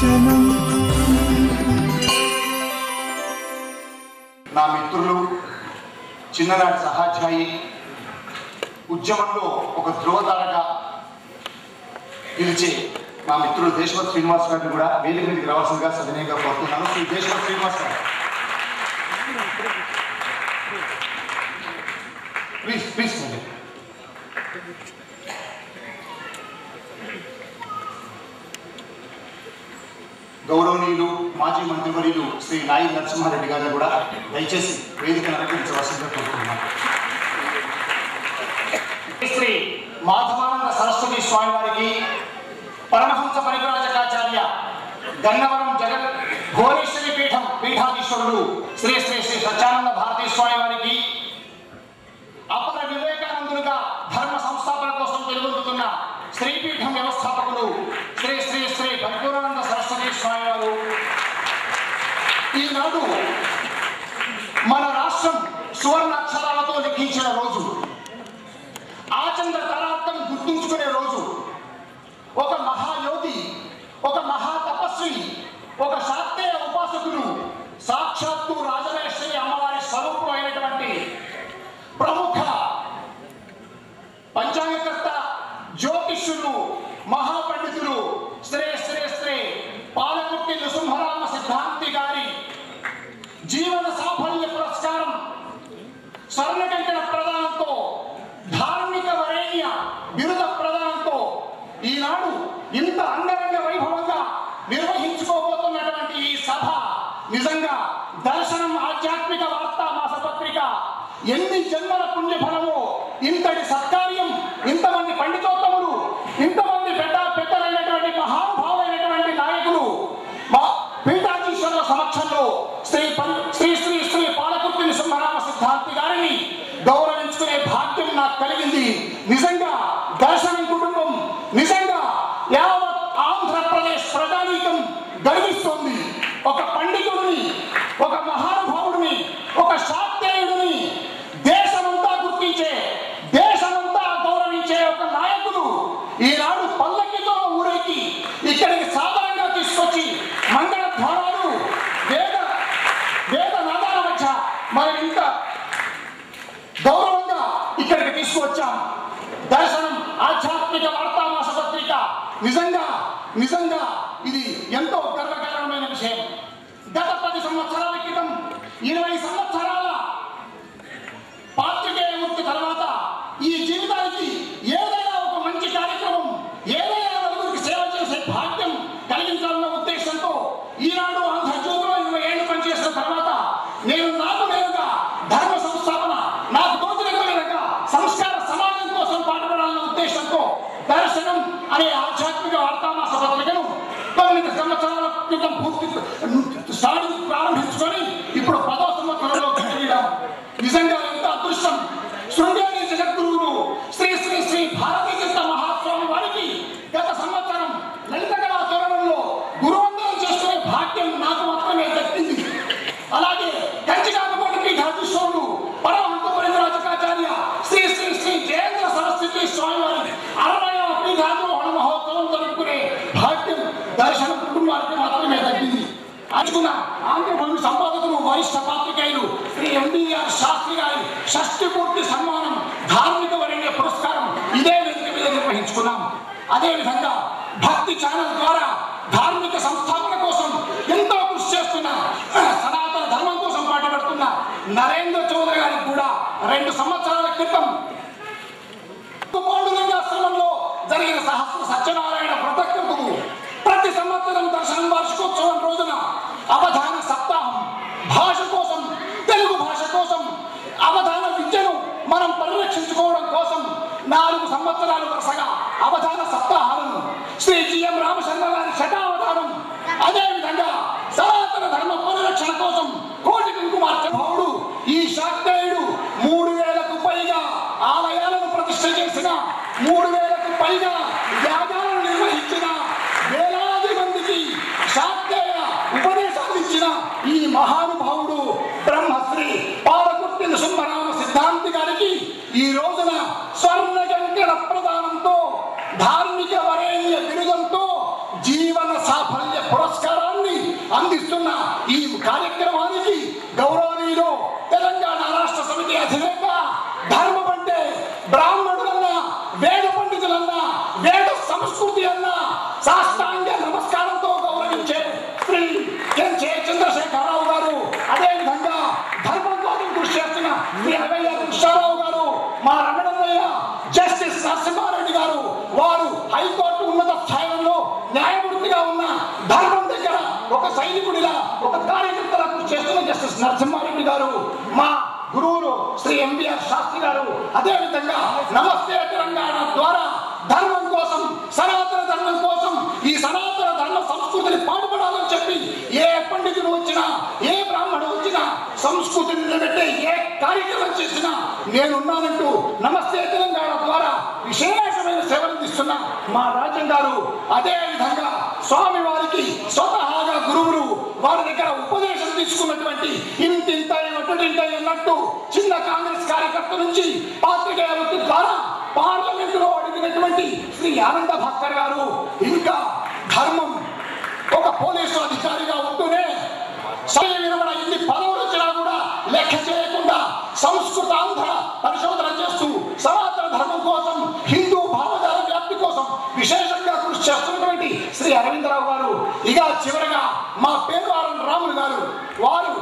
దర్శనం నా మిత్రులు చిన్ననాటి సహాధ్యాయి ఉద్యమంలో ఒక ధ్రువతారగా పిలిచే నా మిత్రుడు దేశవత్ శ్రీనివాస్ గారిని కూడా వేదిక మీదకి రావాల్సిందిగా సవినయంగా కోరుతున్నాను శ్రీ దేశవత్ శ్రీనివాస్ గారు ప్లీజ్ ప్లీజ్ అండి గౌరవనీయులు మాజీ మంత్రివర్యులు శ్రీ నాయి నరసింహారెడ్డి గారిని కూడా దయచేసి వేదికను అలంకరించవలసిందిగా కోరుతున్నాను శ్రీ మాధవానంద సరస్వతి స్వామి వారికి పరమహంస పరివ్రాజకాచార్య గన్నవరం జగన్ భువనేశ్వరి పీఠం పీఠాధీశ్వరుడు శ్రీ శ్రీ శ్రీ సత్యానంద భారతీ స్వామి వారికి అపర వివేకానందులుగా ధర్మ సంస్థాపన కోసం వెలుగొందుతున్న శ్రీపీఠం వ్యవస్థాపకులు శ్రీ శ్రీ శ్రీ పరిపూర్ణానంద సరస్వతి స్వామి వారు ఈనాడు మన రాష్ట్రం సువర్ణ అక్షరాలతో లిఖించిన రోజు ఆచంద్ర తరార్థం గుర్తుంచుకునే రోజు ఒక మహాయోగి ఒక మహా తపస్వి ఒక శాక్తేయ ఉపాసకుడు సాక్షాత్తు రాజరాజేశ్వరి అమ్మవారి స్వరూపం అయినటువంటి ప్రముఖ పంచాంగకర్త జ్యోతిష్యులు మహాపండితులు శ్రీ శ్రీ శ్రీ పాలకుర్తి నృసింహరామ సిద్ధాంతి గారి జీవన సాఫల్య పురస్కారం స్వర్ణకంకణ ప్రదానంతో ధార్మిక వరేణ్య బిరుద ప్రదానంతో ఈనాడు ఇంత అంగరంగ వైభవంగా నిర్వహించుకోబోతున్నటువంటి ఈ సభ నిజంగా దర్శనం ఆధ్యాత్మిక వార్తా మాసపత్రిక ఎన్ని జన్మల పుణ్యఫలమో ఇంతటి సత్కార్యం ఇంతమంది పండితోత్తములు ఇంతమంది పెద్ద పెద్దలైనటువంటి మహానుభావులైనటువంటి నాయకులు మా పీఠాధీశ్వరుల సమక్షంలో శ్రీ పం- శ్రీ శ్రీ శ్రీ పాలకుర్తి నృసింహరామ సిద్ధాంతి గారిని గౌరవించుకునే భాగ్యం నాకు కలిగింది నిజంగా దర్శనం కుటుంబం నిజంగా యావత్ ఆంధ్రప్రదేశ్ ప్రజానీకం గర్విస్తోంది ఒక పండితుడిని ఒక మహానుభావుడిని ఒక శాక్తేయుడిని దేశమంతా గుర్తించే దేశమంతా గౌరవించే ఒక నాయకుడు ఈనాడు పల్లకితో ఊరేగి ఇక్కడికి సాధారణంగా తీసుకొచ్చి మంగళ ధ్వానాలు వేద వేద నాదాల మధ్య మనం ఇంత గౌరవంగా ఇక్కడికి తీసుకువచ్చాం దర్శనం ఆధ్యాత్మిక వార్తా మాస పత్రిక నిజంగా నిజంగా ఇది ఎంతో గర్వకారణమైన విషయం గత పది సంవత్సరాల క్రితం ఇరవై సంవత్సరాల పాత్రికేయ వృత్తి తర్వాత ఈ జీవితానికి ఏదైనా ఒక మంచి కార్యక్రమం ఏదైనా నలుగురికి సేవ చేసే భాగ్యం కలిగించాలన్న ఉద్దేశంతో ఈనాడు ఆంధ్రజ్యోతిలో ఇరవై ఏళ్ళు పనిచేసిన తర్వాత నేను నాకు నేనుగా ధర్మ సంస్థాపన నాకు తోచిన విధంగా సంస్కార సమాజం కోసం పాటుపడాలన్న ఉద్దేశంతో దర్శనం అనే ఆధ్యాత్మిక వార్తామాస పత్రికను తొమ్మిది సంవత్సరాల క్రితం పూర్తి స్టార్ట్ ప్రారంభించుకొని ఇప్పుడు పదో సంవత్సరంలో వెళ్ళాం నిజంగా ఎంత అదృష్టం శృంగేరి జగద్గురువులు శ్రీ శ్రీ శ్రీ భారతీ తీర్థ మహాస్వామి వారికి గత సంవత్సరం లలిత కళా తోరణంలో గురువందనం చేసుకునే భాగ్యం నాకు మాత్రమే దక్కింది అలాగే కంచికామకోటి పీఠాధీశ్వరుడు పరమహంస పరివరాజకాచార్య శ్రీ శ్రీ శ్రీ జయేంద్ర సరస్వతి స్వామి వారి అరవయవ పీఠారోహణ మహోత్సవం జరుపుకునే భాగ్యం దర్శన కుటుంబానికి మాత్రమే దక్కింది అంచుకున్న ఆంధ్రభూమి సంపాదకులు వరిష్ఠ పాత్రికేయులు శ్రీ ఎంబీఆర్ శాస్త్రి గారి షష్టి పూర్తి సన్మానం ధార్మిక వరణ్య పురస్కారం ఇదే వేదిక మీద నిర్వహించుకున్నాం అదే విధంగా భక్తి ఛానల్ ద్వారా ధార్మిక సంస్థాపన కోసం ఎంతో కృషి చేస్తున్న సనాతన ధర్మం కోసం పాటుపడుతున్న నరేంద్ర చౌదరి గారికి కూడా రెండు సంవత్సరాల క్రితం పౌర్ణమింగాశ్రమంలో జరిగిన సహస్ర సత్యనారాయణ వ్రతకృతులు ప్రతి సంవత్సరం దర్శనం వార్షికోత్సవం రోజున అవధాన సప్తాహం భాష కోసం తెలుగు భాష కోసం అవధాన విద్యను మనం పరిరక్షించుకోవడం కోసం నాలుగు సంవత్సరాలు వరుసగా అవధాన సప్తాహాలను శ్రీ జిఎం రామచంద్ర గారి శతావధానం అదే విధంగా సనాతన ధర్మ పరిరక్షణ కోసం కోటి కుంకుమార్చ భౌడు ఈ శాక్తేయుడు మూడు వేలకు పైగా ఆలయాలను ప్రతిష్ఠ చేసిన మూడు వేలకు పైగా యాగాలను నిర్వహించిన వేలాది మందికి శాక్తేయ ఉపదేశాలు ఇచ్చిన ఈ మహానుభావుడు బ్రహ్మశ్రీ పాలకుర్తి నృసింహరామ సిద్ధాంతి గారికి ఈ రోజున స్వర్ణ కంకణ ప్రదానంతో ధార్మిక వరేణ్య బిరుదంతో జీవన సాఫల్య పురస్కారం అందిస్తున్న ఈ కార్యక్రమానికి గౌరవనీయులు తెలంగాణ రాష్ట్ర సమితి అధినేత ధర్మం అంటే బ్రాహ్మణులన్నా వేద పండితులన్నా వేద సంస్కృతి అన్నా సాష్టాంగ నమస్కారంతో గౌరవించే శ్రీ ఎన్ చే చంద్రశేఖరరావు గారు అదే విధంగా ధర్మం కోసం కృషి చేస్తున్న శ్రీ అరవయ్య కృష్ణారావు గారు మా రమణయ్య జస్టిస్ నరసింహారెడ్డి గారు వారు హైకోర్టు ఉన్నత స్థాయిలో న్యాయమూర్తిగా ఉన్న ధర్మం దగ్గర ఒక సైనికుడిలా ఒక కార్యకర్తలా కృషి చేస్తున్న జస్టిస్ నరసింహారెడ్డి గారు మా గురువులు శ్రీ ఎంబీఆర్ శాస్త్రి గారు అదే విధంగా నమస్తే తెలంగాణ ద్వారా ధర్మం కోసం సనాతన ధర్మం కోసం ఈ సనాతన ధర్మ సంస్కృతిని పాటుపడాలని చెప్పి ఏ పండితుడు వచ్చినా ఏ బ్రాహ్మణుడు వచ్చినా సంస్కృతిని నిలబెట్టే ఏ కార్యక్రమం చేసినా నేనున్నానంటూ నమస్తే తెలంగాణ ద్వారా విశేషమైన సేవలు ఇస్తున్న మా రాజ్యం గారు అదే విధంగా స్వామి వారికి స్వతహాగా గురువులు వారి దగ్గర ఉపదేశం తీసుకున్నటువంటి ఇంతింత ఒక్కటింత అన్నట్టు చిన్న కాంగ్రెస్ కార్యకర్త నుంచి పాత్రికేయ వృత్తి ద్వారా పార్లమెంటులో అడిగినటువంటి శ్రీ ఆనంద భాస్కర్ గారు ఇంకా ధర్మం ఒక పోలీసు అధికారిగా ఉంటూనే సమయ విరమణ ఎన్ని పదవులు వచ్చినా కూడా లెక్క చేయకుండా సంస్కృతాంధ్ర పరిశోధన చేస్తూ సనాతన ధర్మం కోసం హిందూ భావజాల వ్యాప్తి కోసం విశేషంగా కృషి చేస్తున్నటువంటి శ్రీ అరవిందరావు గారు ఇక చివరగా మా పేరువారం రాములు గారు వారు